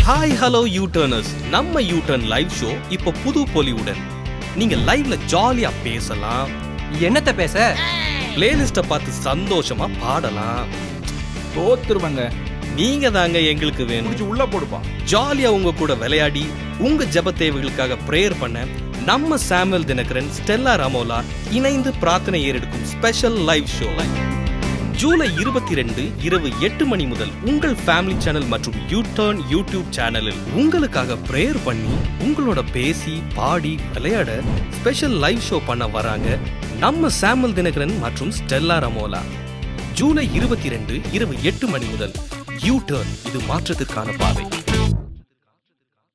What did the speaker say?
hi hello U turners நம்ம U turn live show இப்போ புது பொலிவுடன் நீங்க லைவ்ல ஜாலியா பேசலாம் என்னத்த பேச பிளேலிஸ்ட பார்த்து சந்தோஷமா பாடலாம் தோத்துருவாங்க நீங்க தாங்க எங்களுக்கு வேணும் முடிச்சு உள்ள போடுப்பா ஜாலியா உங்க கூட விளையாடி உங்க ஜெப தேவைகளுக்காக பிரேயர் பண்ண நம்ம சாமுவல் தினகரன் ஸ்டெல்லா ராமோலா இணைந்து பிரார்த்தனை ஏறெடுக்கும் ஸ்பெஷல் லைவ் ஷோ ஜூலை இருபத்தி ரெண்டு இரவு எட்டு மணி முதல் உங்கள் ஃபேமிலி சேனல் மற்றும் யூ டர்ன் யூடியூப் சேனலில் உங்களுக்காக பிரேயர் பண்ணி உங்களோட பேசி பாடி விளையாட ஸ்பெஷல் லைவ் ஷோ பண்ண வராங்க நம்ம சாமுவல் தினகரன் மற்றும் ஸ்டெல்லா ரமோலா ஜூலை இருபத்தி ரெண்டு இரவு எட்டு மணி முதல் யூ டர்ன் இது மாற்றத்திற்கான பாதை